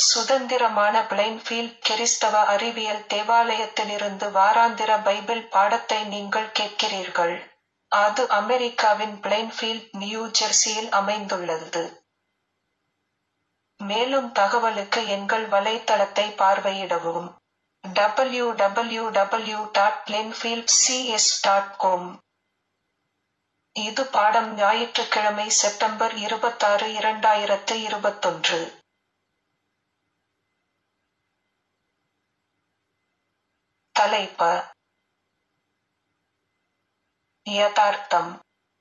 சுதந்திரமான பிளைன்ஃபீல்ட் கிறிஸ்தவ அறிவியல் தேவாலயத்திலிருந்து வாராந்திர பைபிள் பாடத்தை நீங்கள் கேட்கிறீர்கள். அது அமெரிக்காவின் பிளைன்ஃபீல்ட், நியூ ஜெர்சியில் அமைந்துள்ளது. மேலும் தகவலுக்கு எங்கள் வலைத்தளத்தை பார்வையிடவும். W W W dot Plainfield CS dot com இது பாடம் ஞாயிற்றுக்கிழமை செப்டம்பர் இருபத்தாறு இரண்டாயிரத்து இருபத்தொன்று. தலைப்ப யதார்த்தம்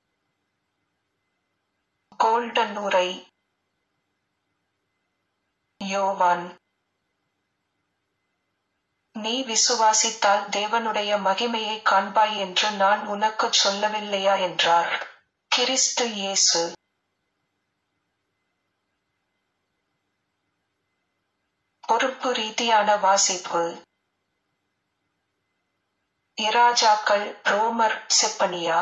கோல்டன் உரை யோவான் நீ விசுவாசித்தால் தேவனுடைய மகிமையைக் காண்பாய் என்று நான் உனக்குச் சொல்லவில்லையா என்றார். கிறிஸ்து இயேசு பொறுப்பு ரீதியான வாசிப்பு இராஜாக்கள் ரோமர் செப்பனியா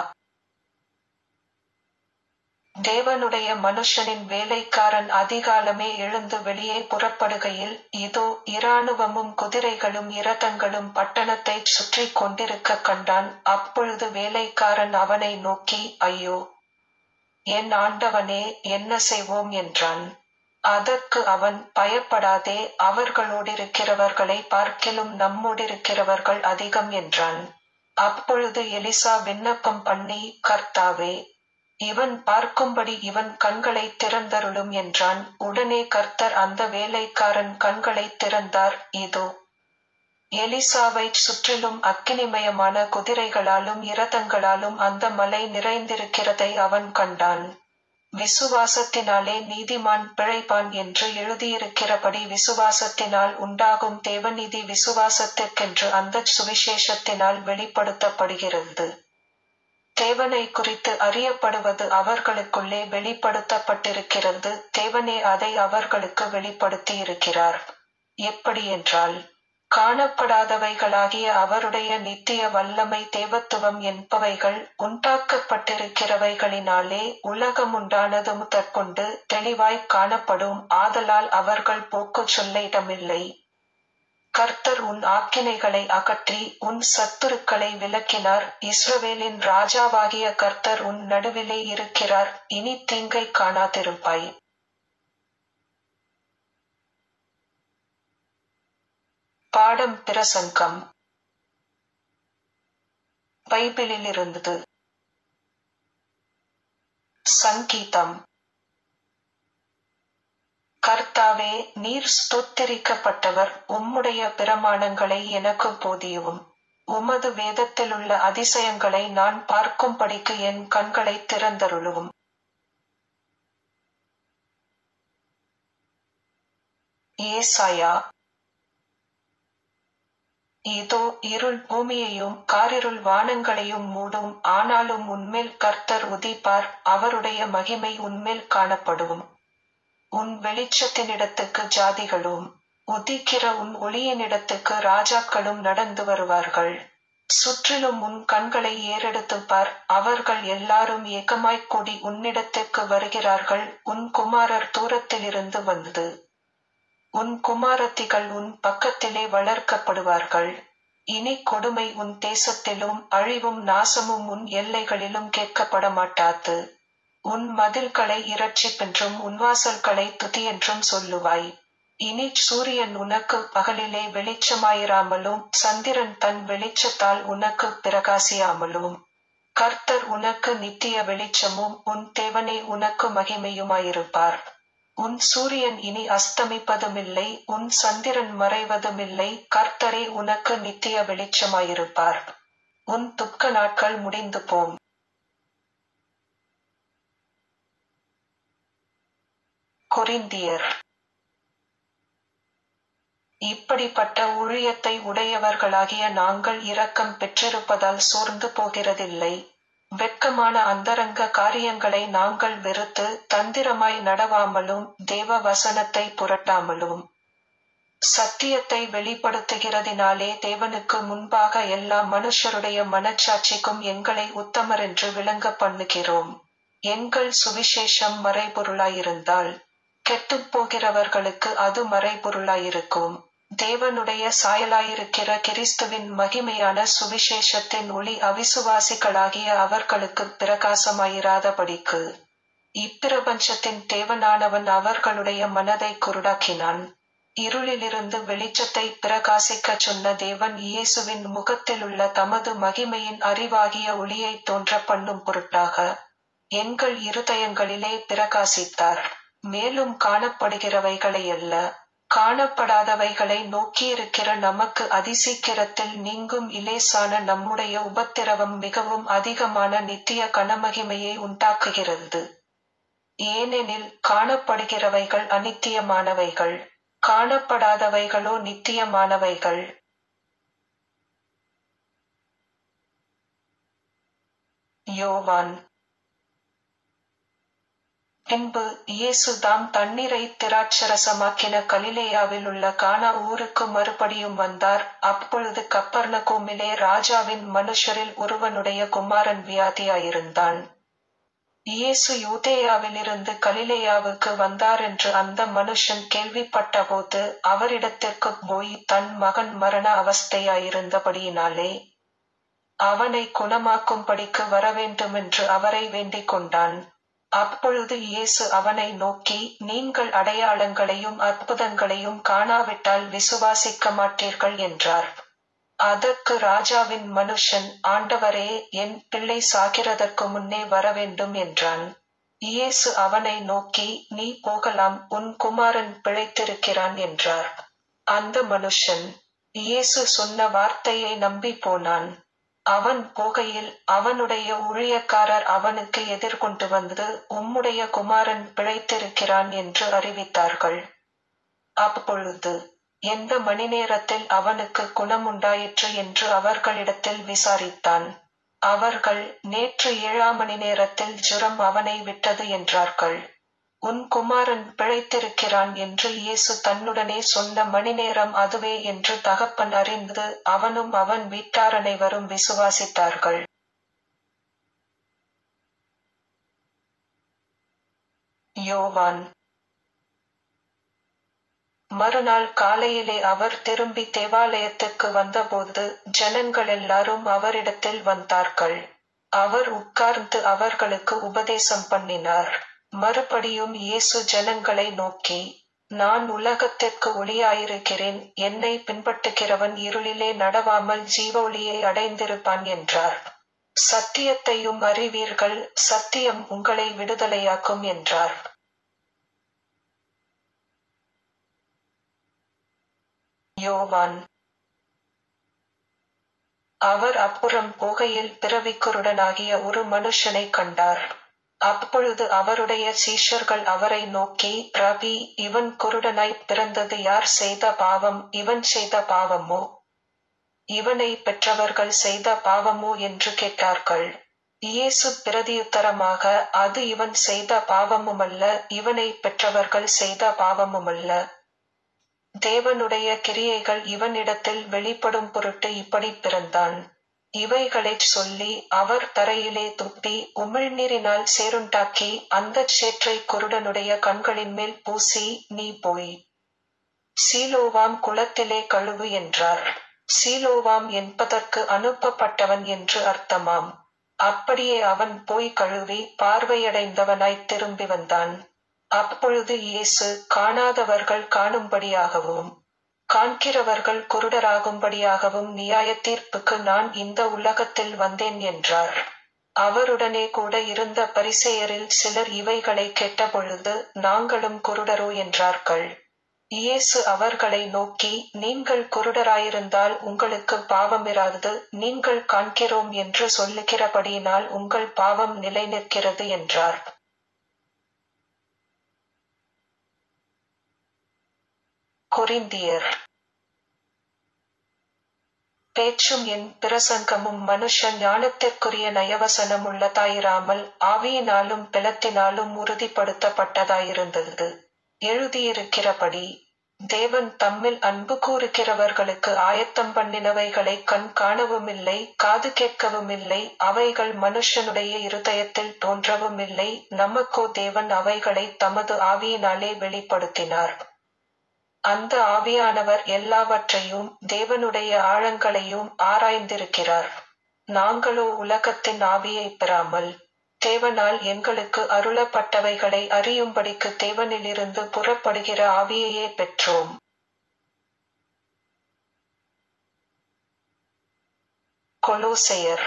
தேவனுடைய மனுஷனின் வேலைக்காரன் அதிகாலமே எழுந்து வெளியே புறப்படுகையில் இதோ இராணுவமும் குதிரைகளும் இரதங்களும் பட்டணத்தைச் சுற்றிக் கொண்டிருக்கக் கண்டான் அப்பொழுது வேலைக்காரன் அவனை நோக்கி ஐயோ என் ஆண்டவனே என்ன செய்வோம் என்றான் அதற்கு அவன் பயப்படாதே அவர்களோடிருக்கிறவர்களை பார்க்கிலும் நம்மோடிருக்கிறவர்கள் அதிகம் என்றான் அப்பொழுது எலிசா விண்ணப்பம் பண்ணி கர்த்தாவே இவன் பார்க்கும்படி இவன் கண்களைத் திறந்தருளும் என்றான் உடனே கர்த்தர் அந்த வேலைக்காரன் கண்களைத் திறந்தார் இதோ எலிசாவைச் சுற்றிலும் அக்கினிமயமான குதிரைகளாலும் இரதங்களாலும் அந்த மலை நிறைந்திருக்கிறதை அவன் கண்டான் விசுவாசத்தினாலே நீதிமான் பிழைப்பான் என்று எழுதியிருக்கிறபடி விசுவாசத்தினால் உண்டாகும் தேவநீதி விசுவாசத்திற்கென்று அந்தச் சுவிசேஷத்தினால் வெளிப்படுத்தப்படுகிறது தேவனை குறித்து அறியப்படுவது அவர்களுக்குள்ளே வெளிப்படுத்தப்பட்டிருக்கிறது தேவனே அதை அவர்களுக்கு வெளிப்படுத்தியிருக்கிறார் எப்படியென்றால் காணப்படாதவைகளாகிய அவருடைய நித்திய வல்லமை தேவத்துவம் என்பவைகள் உண்டாக்கப்பட்டிருக்கிறவைகளினாலே உலகமுண்டானது முதற்கொண்டு தெளிவாய்க் காணப்படும் ஆதலால் அவர்கள் போக்குச் சொல்ல இடமில்லை கர்த்தர் உன் ஆக்கினைகளை அகற்றி உன் சத்துருக்களை விலக்கினார் இஸ்ரவேலின் ராஜாவாகிய கர்த்தர் உன் நடுவிலே இருக்கிறார் இனி தீங்கை காணாதிருப்பாய் பாடம் பிரசங்கம் பைபிளிலிருந்து சங்கீதம் கர்த்தாவே நீர் ஸ்தோத்திரிக்கப்பட்டவர் உம்முடைய பிரமாணங்களை எனக்கு போதியும் உமது வேதத்திலுள்ள அதிசயங்களை நான் பார்க்கும்படிக்கு என் கண்களை திறந்தருளும் ஏசாயா இதோ இருள் பூமியையும் காரிருள் வானங்களையும் மூடும் ஆனாலும் உன்மேல் கர்த்தர் உதிப்பார் அவருடைய மகிமை உன்மேல் காணப்படும் உன் வெளிச்சத்தினிடத்துக்கு ஜாதிகளும் உதிக்கிற உன் ஒளியினிடத்துக்கு ராஜாக்களும் நடந்து வருவார்கள் சுற்றிலும் உன் கண்களை ஏறெடுத்துப் பார் அவர்கள் எல்லாரும் ஏகமாய்க் கூடி உன்னிடத்துக்கு வருகிறார்கள் உன் குமாரர் தூரத்திலிருந்து வந்து உன் குமாரத்திகள் உன் பக்கத்திலே வளர்க்கப்படுவார்கள் இனி கொடுமை உன் தேசத்திலும் அழிவும் நாசமும் உன் எல்லைகளிலும் கேட்கப்பட மாட்டாது உன் மதில்களை இரட்சிப்பென்றும் உன் வாசல்களை துதியென்றும் சொல்லுவாய் இனி சூரியன் உனக்கு பகலிலே வெளிச்சமாயிராமலும் சந்திரன் தன் வெளிச்சத்தால் உனக்கு பிரகாசியாமலும் கர்த்தர் உனக்கு நித்திய வெளிச்சமும் உன் தேவனே உனக்கு மகிமையுமாயிருப்பார் உன் சூரியன் இனி அஸ்தமிப்பதுமில்லை உன் சந்திரன் மறைவதுமில்லை கர்த்தரே உனக்கு நித்திய வெளிச்சமாயிருப்பார் உன் துக்க நாட்கள் முடிந்து போம் கொரிந்தியர் இப்படிப்பட்ட ஊழியத்தை உடையவர்களாகிய நாங்கள் இரக்கம் பெற்றிருப்பதால் சோர்ந்து போகிறதில்லை வெட்கமான அந்தரங்க காரியங்களை நாங்கள் வெறுத்து தந்திரமாய் நடவாமலும் தேவ வசனத்தை புரட்டாமலும் சத்தியத்தை வெளிப்படுத்துகிறதினாலே தேவனுக்கு முன்பாக எல்லா மனுஷருடைய மனச்சாட்சிக்கும் எங்களை உத்தமரென்று விளங்க பண்ணுகிறோம் எங்கள் சுவிசேஷம் மறைபொருளாயிருந்தால் கெட்டுப் போகிறவர்களுக்கு அது மறைபொருளாயிருக்கும் தேவனுடைய சாயலாயிருக்கிற கிறிஸ்துவின் மகிமையான சுவிசேஷத்தின் ஒளி அவிசுவாசிகளாகிய அவர்களுக்கு பிரகாசமாயிராதபடிக்கு இப்பிரபஞ்சத்தின் தேவனானவன் அவர்களுடைய மனதை குருடாக்கினான் இருளிலிருந்து வெளிச்சத்தை பிரகாசிக்கச் சொன்ன தேவன் இயேசுவின் முகத்திலுள்ள தமது மகிமையின் அறிவாகிய ஒளியை தோன்ற பண்ணும் பொருட்டாக எங்கள் இருதயங்களிலே பிரகாசித்தார் மேலும் காணப்படுகிறவைகளை அல்ல காணப்படாதவைகளை நோக்கியிருக்கிற நமக்கு அதிசீக்கிரத்தில் நீங்கும் இலேசான நம்முடைய உபத்திரவம் மிகவும் அதிகமான நித்திய கனமகிமையை உண்டாக்குகிறது ஏனெனில் காணப்படுகிறவைகள் அனித்தியமானவைகள் காணப்படாதவைகளோ நித்தியமானவைகள் யோவான் பின்பு இயேசு தாம் தண்ணீரை திராட்சரசமாக்கின கலிலேயாவில் உள்ள கானா ஊருக்கு மறுபடியும் வந்தார் அப்பொழுது கப்பர்ணகோமிலே ராஜாவின் மனுஷரில் ஒருவனுடைய குமாரன் வியாதியாயிருந்தான் இயேசு யூதேயாவிலிருந்து கலிலேயாவுக்கு வந்தார் என்று அந்த மனுஷன் கேள்விப்பட்டபோது அவரிடத்திற்கு போய் தன் மகன் மரண அவஸ்தையாயிருந்தபடியினாலே அவனை குணமாக்கும்படிக்கு வரவேண்டுமென்று அவரை வேண்டிக் கொண்டான் அப்பொழுது இயேசு அவனை நோக்கி நீங்கள் அடையாளங்களையும் அற்புதங்களையும் காணாவிட்டால் விசுவாசிக்க மாட்டீர்கள் என்றார் அதற்கு ராஜாவின் மனுஷன் ஆண்டவரே என் பிள்ளை சாகிறதற்கு முன்னே வரவேண்டும் என்றான் இயேசு அவனை நோக்கி நீ போகலாம் உன் குமாரன் பிழைத்திருக்கிறான் என்றார் அந்த மனுஷன் இயேசு சொன்ன வார்த்தையை நம்பி போனான் அவன் போகையில் அவனுடைய ஊழியக்காரர் அவனுக்கு எதிர்கொண்டு வந்து உம்முடைய குமாரன் பிழைத்திருக்கிறான் என்று அறிவித்தார்கள் அப்பொழுது எந்த மணி நேரத்தில் அவனுக்கு குணமுண்டாயிற்று என்று அவர்களிடத்தில் விசாரித்தான் அவர்கள் நேற்று ஏழாம் மணி நேரத்தில் ஜுரம் அவனை விட்டது என்றார்கள் உன் குமாரன் பிழைத்திருக்கிறான் என்று இயேசு தன்னுடனே சொன்ன மணி நேரம் அதுவே என்று தகப்பன் அறிந்து அவனும் அவன் வீட்டார் அனைவரும் விசுவாசித்தார்கள் யோவான் மறுநாள் காலையிலே அவர் திரும்பி தேவாலயத்துக்கு வந்தபோது ஜனங்கள் எல்லாரும் அவரிடத்தில் வந்தார்கள் அவர் உட்கார்ந்து அவர்களுக்கு உபதேசம் பண்ணினார் மறுபடியும் இயேசு ஜனங்களை நோக்கி நான் உலகத்திற்கு ஒளியாயிருக்கிறேன் என்னை பின்பற்றுகிறவன் இருளிலே நடவாமல் ஜீவ ஒளியை அடைந்திருப்பான் என்றார் சத்தியத்தையும் அறிவீர்கள் சத்தியம் உங்களை விடுதலையாக்கும் என்றார் யோவான் அவர் அப்புறம் போகையில் பிறவிக்குருடனாகிய ஒரு மனுஷனை கண்டார் அப்பொழுது அவருடைய சீஷர்கள் அவரை நோக்கி ரவி இவன் குருடனாய் பிறந்தது யார் செய்த பாவம் இவன் செய்த பாவமோ இவனை பெற்றவர்கள் செய்த பாவமோ என்று கேட்டார்கள் இயேசு பிரதியுத்தரமாக அது இவன் செய்த பாவமுமல்ல இவனை பெற்றவர்கள் செய்த பாவமுமல்ல தேவனுடைய கிரியைகள் இவனிடத்தில் வெளிப்படும் பொருட்டு இப்படி பிறந்தான் இவைகளைச் சொல்லி அவர் தரையிலே துப்பி உமிழ்நீரினால் சேருண்டாக்கி அந்தச் சேற்றை குருடனுடைய கண்களின் மேல் பூசி நீ போய் சீலோவாம் குளத்திலே கழுவு என்றார் சீலோவாம் என்பதற்கு அனுப்பப்பட்டவன் என்று அர்த்தமாம் அப்படியே அவன் போய் கழுவி பார்வையடைந்தவனாய் திரும்பி வந்தான் அப்பொழுது இயேசு காணாதவர்கள் காணும்படியாகவும் காண்கிறவர்கள் குருடராகும்படியாகவும் நியாய தீர்ப்புக்கு நான் இந்த உலகத்தில் வந்தேன் என்றார் அவருடனே கூட இருந்த பரிசெயரில் சிலர் இவைகளை கேட்டபொழுது நாங்களும் குருடரோ என்றார்கள் இயேசு அவர்களை நோக்கி நீங்கள் குருடராயிருந்தால் உங்களுக்கு பாவமிராது நீங்கள் காண்கிறோம் என்று சொல்லுகிறபடியினால் உங்கள் பாவம் நிலை நிற்கிறது என்றார் கொரிந்தியர் பேச்சும் என் பிரசங்கமும் மனுஷ ஞானத்திற்குரிய நயவசனம் உள்ளதாயிராமல் ஆவியினாலும் பிளத்தினாலும் உறுதிப்படுத்தப்பட்டதாயிருந்தது எழுதியிருக்கிறபடி தேவன் தம்மில் அன்பு கூறுகிறவர்களுக்கு ஆயத்தம் பண்ணினவைகளை கண் காணவுமில்லை காது கேட்கவுமில்லை அவைகள் மனுஷனுடைய இருதயத்தில் தோன்றவுமில்லை நமக்கோ தேவன் அவைகளை தமது ஆவியினாலே வெளிப்படுத்தினார் அந்த ஆவியானவர் எல்லாவற்றையும் தேவனுடைய ஆழங்களையும் ஆராய்ந்திருக்கிறார் நாங்களோ உலகத்தின் ஆவியை பெறாமல் தேவனால் எங்களுக்கு அருளப்பட்டவைகளை அறியும்படிக்கு தேவனிலிருந்து புறப்படுகிற ஆவியையே பெற்றோம் கொலோசையர்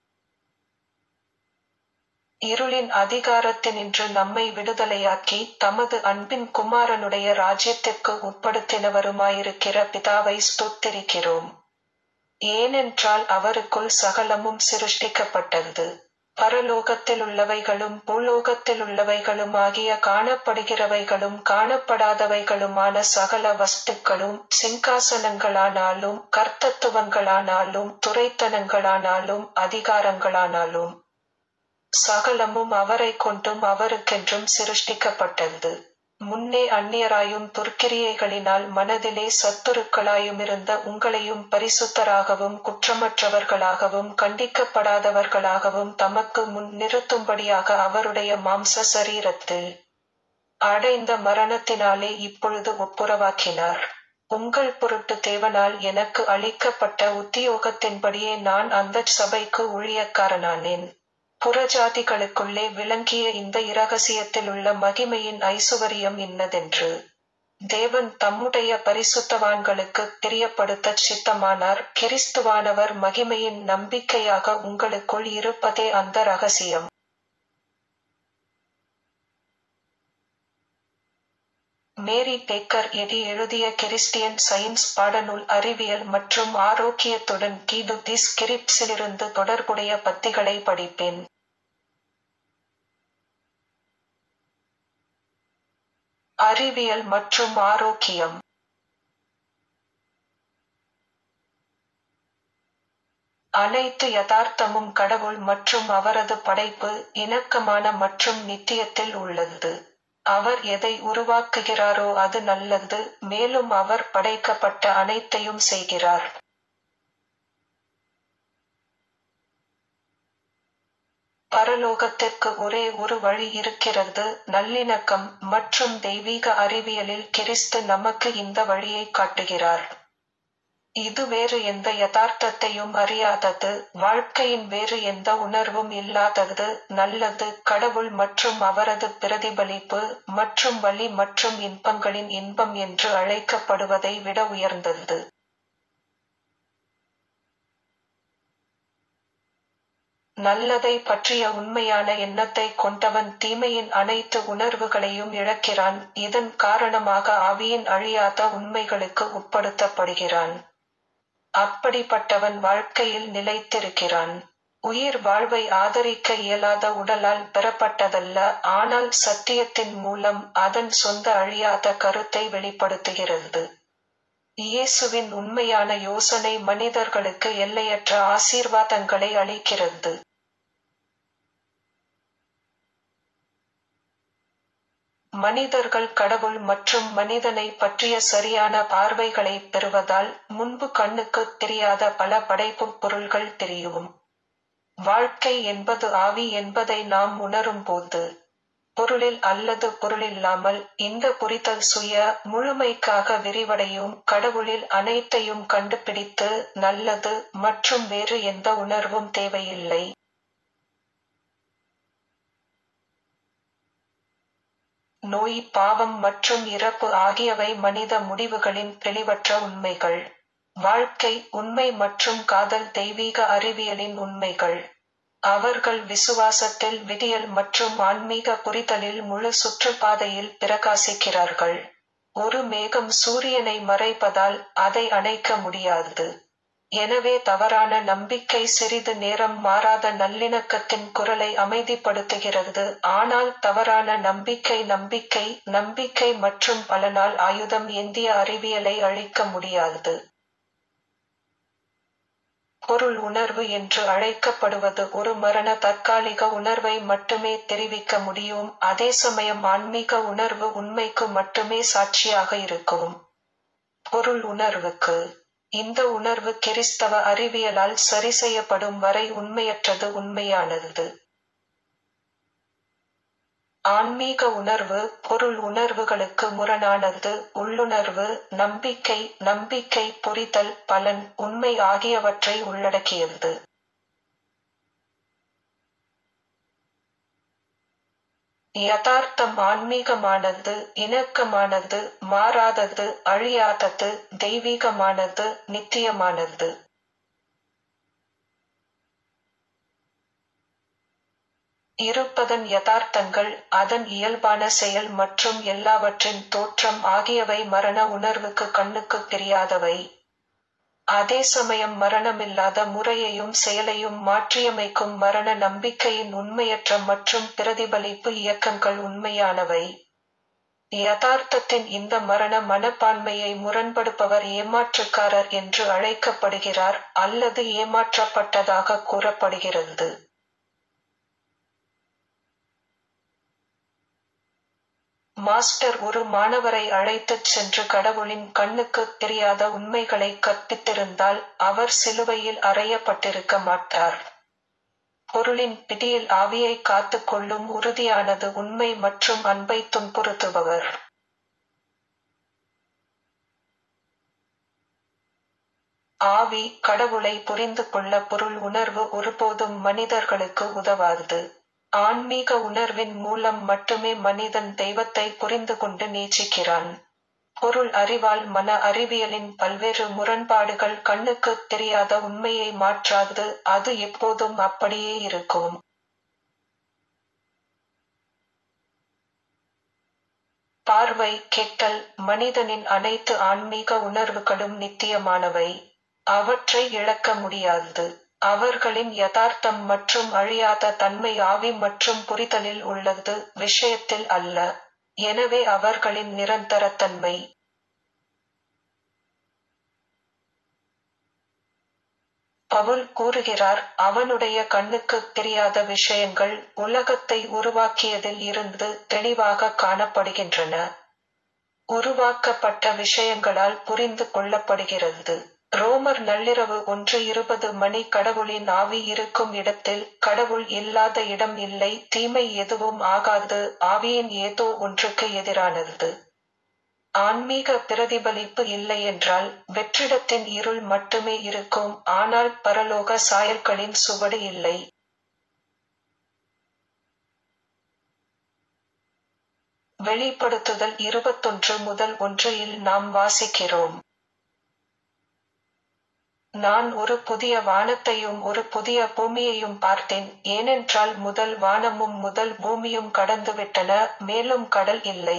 இருளின் அதிகாரத்தினின்று நம்மை விடுதலையாக்கி தமது அன்பின் குமாரனுடைய ராஜ்யத்திற்கு உட்படுத்தினவருமாயிருக்கிற பிதாவை ஸ்தோத்திரிக்கிறோம் ஏனென்றால் அவருக்குள் சகலமும் சிருஷ்டிக்கப்பட்டது பரலோகத்திலுள்ளவைகளும் பூலோகத்திலுள்ளவைகளும் ஆகிய காணப்படுகிறவைகளும் காணப்படாதவைகளுமான சகல வஸ்துக்களும் சிங்காசனங்களானாலும் கர்த்தத்துவங்களானாலும் துரைத்தனங்களானாலும் அதிகாரங்களானாலும் சகலமும் அவரை கொண்டும் அவருக்கென்றும் சிருஷ்டிக்கப்பட்டது முன்னே அந்நியராயும் துர்க்கிரியைகளினால் மனதிலே சத்துருக்களாயுமிருந்த உங்களையும் பரிசுத்தராகவும் குற்றமற்றவர்களாகவும் கண்டிக்கப்படாதவர்களாகவும் தமக்கு முன் நிறுத்தும்படியாக அவருடைய மாம்ச சரீரத்தில் அடைந்த மரணத்தினாலே இப்பொழுது ஒப்புரவாக்கினார் உங்கள் பொருட்டு தேவனால் எனக்கு அளிக்கப்பட்ட உத்தியோகத்தின்படியே நான் அந்த சபைக்கு ஊழியக்காரனானேன் புறஜாதிகளுக்குள்ளே விளங்கிய இந்த இரகசியத்திலுள்ள மகிமையின் ஐசுவரியம் இன்னதென்று தேவன் தம்முடைய பரிசுத்தவான்களுக்கு தெரியப்படுத்தச் சித்தமானார் கிறிஸ்துவானவர் மகிமையின் நம்பிக்கையாக உங்களுக்குள் இருப்பதே அந்த ரகசியம் மேரி பேக்கர் எடி எழுதிய கிறிஸ்டியன் சயின்ஸ் பாடநூல் அறிவியல் மற்றும் ஆரோக்கியத்துடன் கீது தி ஸ்கிரிப்ட்ஸிலிருந்து தொடர்புடைய பத்திகளை படிப்பேன் அறிவியல் மற்றும் ஆரோக்கியம் அனைத்து யதார்த்தமும் கடவுள் மற்றும் அவரது படைப்பு இணக்கமான மற்றும் நித்தியத்தில் உள்ளது அவர் எதை உருவாக்குகிறாரோ அது நல்லது மேலும் அவர் படைக்கப்பட்ட அனைத்தையும் செய்கிறார் பரலோகத்திற்கு ஒரே ஒரு வழி இருக்கிறது நல்லிணக்கம் மற்றும் தெய்வீக அறிவியலில் கிறிஸ்து நமக்கு இந்த வழியை காட்டுகிறார் இது வேறு எந்த யதார்த்தத்தையும் அறியாதது வாழ்க்கையின் வேறு எந்த உணர்வும் இல்லாதது நல்லது கடவுள் மற்றும் அவரது பிரதிபலிப்பு மற்றும் வழி மற்றும் இன்பங்களின் இன்பம் என்று அழைக்கப்படுவதை விட உயர்ந்தது நல்லதை பற்றிய உண்மையான எண்ணத்தை கொண்டவன் தீமையின் அனைத்து உணர்வுகளையும் இழக்கிறான் இதன் காரணமாக ஆவியின் அழியாத உண்மைகளுக்கு உட்படுத்தப்படுகிறான் அப்படிப்பட்டவன் வாழ்க்கையில் நிலைத்திருக்கிறான் உயிர் வாழ்வை ஆதரிக்க இயலாத உடலால் பெறப்பட்டதல்ல ஆனால் சத்தியத்தின் மூலம் அதன் சொந்த அழியாத கருத்தை வெளிப்படுத்துகிறது இயேசுவின் உண்மையான யோசனை மனிதர்களுக்கு எல்லையற்ற ஆசீர்வாதங்களை அளிக்கிறது மனிதர்கள் கடவுள் மற்றும் மனிதனை பற்றிய சரியான பார்வைகளை பெறுவதால் முன்பு கண்ணுக்கு தெரியாத பல படைப்பு பொருள்கள் தெரியும் வாழ்க்கை என்பது ஆவி என்பதை நாம் உணரும் போது பொருளில் அல்லது பொருளில்லாமல் இந்த புரிதல் சுய முழுமைக்காக விரிவடையும் கடவுளில் அனைத்தையும் கண்டுபிடித்து நல்லது மற்றும் வேறு எந்த உணர்வும் தேவையில்லை நோய் பாவம் மற்றும் இறப்பு ஆகியவை மனித முடிவுகளின் தெளிவற்ற உண்மைகள் வாழ்க்கை உண்மை மற்றும் காதல் தெய்வீக அறிவியலின் உண்மைகள் அவர்கள் விசுவாசத்தில் விடியல் மற்றும் ஆன்மீக புரிதலில் முழு சுற்றுப்பாதையில் பிரகாசிக்கிறார்கள் ஒரு மேகம் சூரியனை மறைப்பதால் அதை அணைக்க முடியாது எனவே தவறான நம்பிக்கை சிறிது நேரம் மாறாத நல்லிணக்கத்தின் குரலை அமைதிப்படுத்துகிறது ஆனால் தவறான நம்பிக்கை நம்பிக்கை நம்பிக்கை மற்றும் பல நாள் ஆயுதம் ஏந்திய அறிவியலை அழிக்க முடியாது பொருள் உணர்வு என்று அழைக்கப்படுவது ஒரு மரண தற்காலிக உணர்வை மட்டுமே தெரிவிக்க முடியும் அதே சமயம் ஆன்மீக உணர்வு உண்மைக்கு மட்டுமே சாட்சியாக இருக்கும் பொருள் உணர்வுக்கு இந்த உணர்வு கிறிஸ்தவ அறிவியலால் சரி செய்யப்படும் வரை உண்மையற்றது உண்மையானது ஆன்மீக உணர்வு பொருள் உணர்வுகளுக்கு முரணானது உள்ளுணர்வு நம்பிக்கை நம்பிக்கை புரிதல் பலன் உண்மை ஆகியவற்றை உள்ளடக்கியது யதார்த்தம் ஆன்மீகமானது இணக்கமானது மாறாதது அழியாதது தெய்வீகமானது நித்தியமானது இருப்பதன் யதார்த்தங்கள் அதன் இயல்பான செயல் மற்றும் எல்லாவற்றின் தோற்றம் ஆகியவை மரண உணர்வுக்கு கண்ணுக்கு தெரியாதவை அதே சமயம் மரணமில்லாத முறையையும் செயலையும் மாற்றியமைக்கும் மரண நம்பிக்கையின் உண்மையற்ற மற்றும் பிரதிபலிப்பு இயக்கங்கள் உண்மையானவை யதார்த்தத்தின் இந்த மரண மனப்பான்மையை முரண்படுப்பவர் ஏமாற்றுக்காரர் என்று அழைக்கப்படுகிறார் அல்லது ஏமாற்றப்பட்டதாக கூறப்படுகிறது மாஸ்டர் ஒரு மாணவரை அழைத்துச் சென்று கடவுளின் கண்ணுக்கு தெரியாத உண்மைகளை கற்பித்திருந்தால் அவர் சிலுவையில் அறையப்பட்டிருக்க மாட்டார் பொருளின் பிடியில் ஆவியை காத்துக் கொள்ளும் உறுதியானது உண்மை மற்றும் அன்பை துன்புறுத்துபவர் ஆவி கடவுளை புரிந்து கொள்ள பொருள் உணர்வு ஒருபோதும் மனிதர்களுக்கு உதவாது ஆன்மீக உணர்வின் மூலம் மட்டுமே மனிதன் தெய்வத்தை புரிந்து கொண்டு நேசிக்கிறான் பொருள் அறிவால் மன அறிவியலின் பல்வேறு முரண்பாடுகள் கண்ணுக்கு தெரியாத உண்மையை மாற்றாது அது எப்போதும் அப்படியே இருக்கும் பார்வை கெட்டல் மனிதனின் அனைத்து ஆன்மீக உணர்வுகளும் நித்தியமானவை அவற்றை இழக்க முடியாது அவர்களின் யதார்த்தம் மற்றும் அழியாத தன்மை ஆவி மற்றும் புரிதலில் உள்ளது விஷயத்தில் அல்ல எனவே அவர்களின் நிரந்தரத்தன்மை பவுல் கூறுகிறார் அவனுடைய கண்ணுக்கு தெரியாத விஷயங்கள் உலகத்தை உருவாக்கியதில் இருந்து தெளிவாக காணப்படுகின்றன உருவாக்கப்பட்ட விஷயங்களால் புரிந்து கொள்ளப்படுகிறது ரோமர் நள்ளிரவு ஒன்று இருபது மணி கடவுளின் ஆவி இருக்கும் இடத்தில் கடவுள் இல்லாத இடம் இல்லை தீமை எதுவும் ஆகாது ஆவியின் ஏதோ ஒன்றுக்கு எதிரானது ஆன்மீக பிரதிபலிப்பு இல்லை என்றால் வெற்றிடத்தின் இருள் மட்டுமே இருக்கும் ஆனால் பரலோக சாயல்களின் சுவடு இல்லை வெளிப்படுத்துதல் இருபத்தொன்று முதல் ஒன்று இல் நாம் வாசிக்கிறோம் நான் ஒரு புதிய வானத்தையும் ஒரு புதிய பூமியையும் பார்த்தேன் ஏனென்றால் முதல் வானமும் முதல் பூமியும் கடந்துவிட்டன மேலும் கடல் இல்லை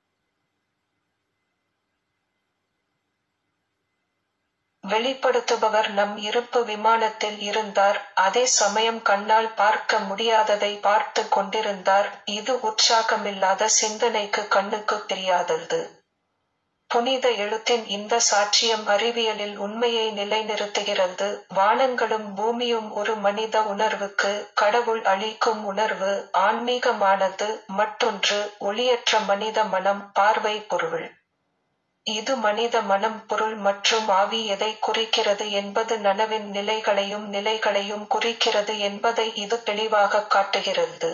வெளிப்படுத்துபவர் நம் இருப்பு விமானத்தில் இருந்தார் அதே சமயம் கண்ணால் பார்க்க முடியாததை பார்த்து கொண்டிருந்தார் இது உற்சாகமில்லாத சிந்தனைக்கு கண்ணுக்கு தெரியாதது புனித எழுத்தின் இந்த சாட்சியம் அறிவியலில் உண்மையை நிலைநிறுத்துகிறது வானங்களும் பூமியும் ஒரு மனித உணர்வுக்கு கடவுள் அளிக்கும் உணர்வு ஆன்மீகமானது மற்றொன்று ஒளியற்ற மனித மனம் பார்வை பொருள் இது மனித மனம் பொருள் மற்றும் ஆவி எதை குறிக்கிறது என்பது நனவின் நிலைகளையும் நிலைகளையும் குறிக்கிறது என்பதை இது தெளிவாக காட்டுகிறது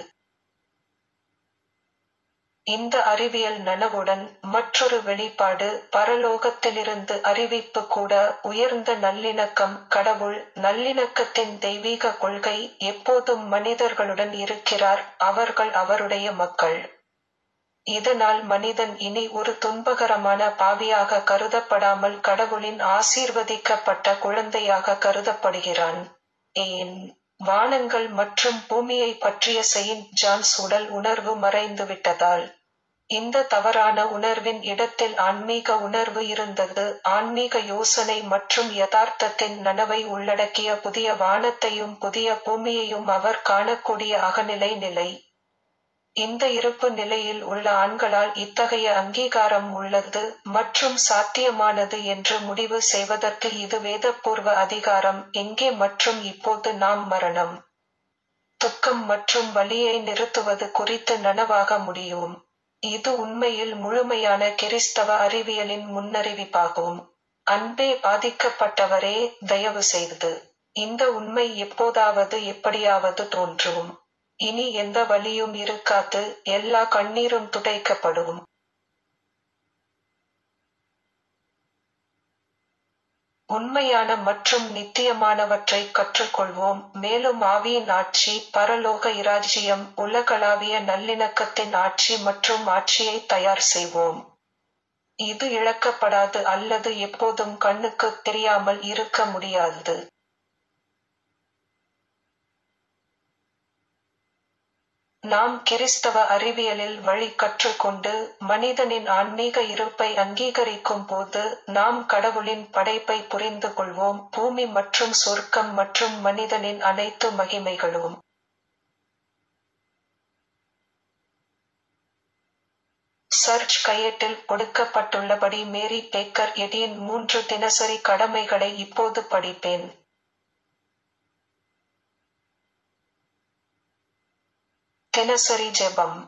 இந்த அறிவியல் நனவுடன் மற்றொரு வெளிப்பாடு பரலோகத்திலிருந்து அறிவிப்பு கூட உயர்ந்த நல்லிணக்கம் கடவுள் நல்லிணக்கத்தின் தெய்வீக கொள்கை எப்போதும் மனிதர்களுடன் இருக்கிறார் அவர்கள் அவருடைய மக்கள் இதனால் மனிதன் இனி ஒரு துன்பகரமான பாவியாக கருதப்படாமல் கடவுளின் ஆசீர்வதிக்கப்பட்ட குழந்தையாக கருதப்படுகிறான் ஏன் வானங்கள் மற்றும் பூமியை பற்றிய செயின்ட் ஜான்ஸ் உடல் உணர்வு மறைந்துவிட்டதால் இந்த தவறான உணர்வின் இடத்தில் ஆன்மீக உணர்வு இருந்தது ஆன்மீக யோசனை மற்றும் யதார்த்தத்தின் நனவை உள்ளடக்கிய புதிய வானத்தையும் புதிய பூமியையும் அவர் காணக்கூடிய அகநிலை நிலை இந்த இருப்பு நிலையில் உள்ள ஆண்களால் இத்தகைய அங்கீகாரம் உள்ளது மற்றும் சாத்தியமானது என்று முடிவு செய்வதற்கு இது வேதபூர்வ அதிகாரம் எங்கே மற்றும் இப்போது நாம் மரணம் துக்கம் மற்றும் வலியை நிறுத்துவது குறித்து நனவாக முடியும் இது உண்மையில் முழுமையான கிறிஸ்தவ அறிவியலின் முன்னறிவிப்பாகும் அன்பே பாதிக்கப்பட்டவரே தயவு செய்து இந்த உண்மை எப்போதாவது எப்படியாவது தோன்றும் இனி எந்த வழியும் இருக்காது எல்லா கண்ணீரும் துடைக்கப்படும் உண்மையான மற்றும் நித்தியமானவற்றை கற்றுக்கொள்வோம் மேலும் ஆவியின் ஆட்சி பரலோக இராஜ்யம் உலகளாவிய நல்லிணக்கத்தின் ஆட்சி மற்றும் ஆட்சியை தயார் செய்வோம் இது இழக்கப்படாது அல்லது எப்போதும் கண்ணுக்கு தெரியாமல் இருக்க முடியாது நாம் கிறிஸ்தவ அறிவியலில் வழி கற்றுக்கொண்டு மனிதனின் ஆன்மீக இருப்பை அங்கீகரிக்கும் போது நாம் கடவுளின் படைப்பை புரிந்து கொள்வோம் பூமி மற்றும் சொர்க்கம் மற்றும் மனிதனின் அனைத்து மகிமைகளும் சர்ச் கையேட்டில் கொடுக்கப்பட்டுள்ளபடி மேரி பேக்கர் எடியின் மூன்று தினசரி கடமைகளை இப்போது படிப்பேன் தினசரி ஜெபம்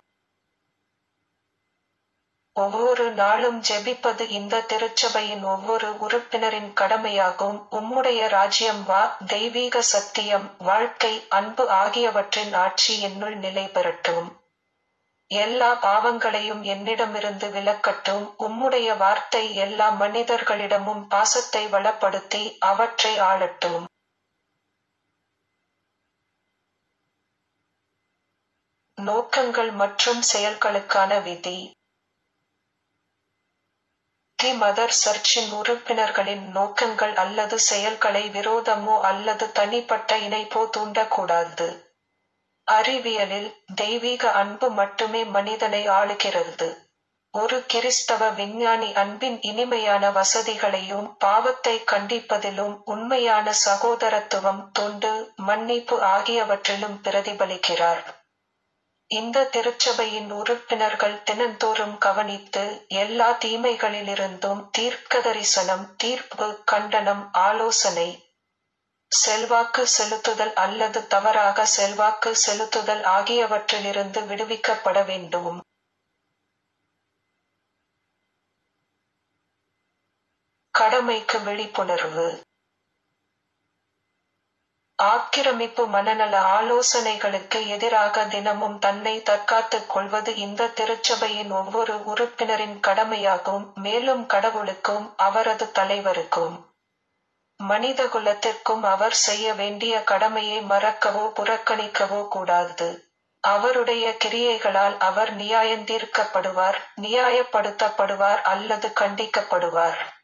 ஒவ்வொரு நாளும் ஜெபிப்பது இந்த திருச்சபையின் ஒவ்வொரு உறுப்பினரின் கடமையாகும் உம்முடைய ராஜ்யம் வா தெய்வீக சத்தியம் வாழ்க்கை அன்பு ஆகியவற்றின் ஆட்சி என்னுள் நிலை பெறட்டும் எல்லா பாவங்களையும் என்னிடமிருந்து விலக்கட்டும் உம்முடைய வார்த்தை எல்லா மனிதர்களிடமும் பாசத்தை வளப்படுத்தி அவற்றை ஆளட்டும் நோக்கங்கள் மற்றும் செயல்களுக்கான விதி தி மதர் சர்ச்சின் உறுப்பினர்களின் நோக்கங்கள் அல்லது செயல்களை விரோதமோ அல்லது தனிப்பட்ட இணைப்போ தூண்டக்கூடாது அறிவியலில் தெய்வீக அன்பு மட்டுமே மனிதனை ஆளுகிறது ஒரு கிறிஸ்தவ விஞ்ஞானி அன்பின் இனிமையான வசதிகளையும் பாவத்தை கண்டிப்பதிலும் உண்மையான சகோதரத்துவம் தொண்டு மன்னிப்பு ஆகியவற்றிலும் பிரதிபலிக்கிறார் இந்த திருச்சபையின் உறுப்பினர்கள் தினந்தோறும் கவனித்து எல்லா தீமைகளிலிருந்தும் தீர்க்கதரிசனம் தீர்ப்பு கண்டனம் ஆலோசனை செல்வாக்கு செலுத்துதல் அல்லது தவறாக செல்வாக்கு செலுத்துதல் ஆகியவற்றிலிருந்து விடுவிக்கப்பட வேண்டும் கடமைக்கு விழிப்புணர்வு ஆக்கிரமிப்பு மனநல ஆலோசனைகளுக்கு எதிராக தினமும் தன்னை தற்காத்துக் கொள்வது இந்த திருச்சபையின் ஒவ்வொரு உறுப்பினரின் கடமையாகும் மேலும் கடவுளுக்கும் அவரது தலைவருக்கும் மனிதகுலத்திற்கும் அவர் செய்ய வேண்டிய கடமையை மறக்கவோ புறக்கணிக்கவோ கூடாது அவருடைய கிரியைகளால் அவர் நியாயந்தீர்க்கப்படுவார் நியாயப்படுத்தப்படுவார் அல்லது கண்டிக்கப்படுவார்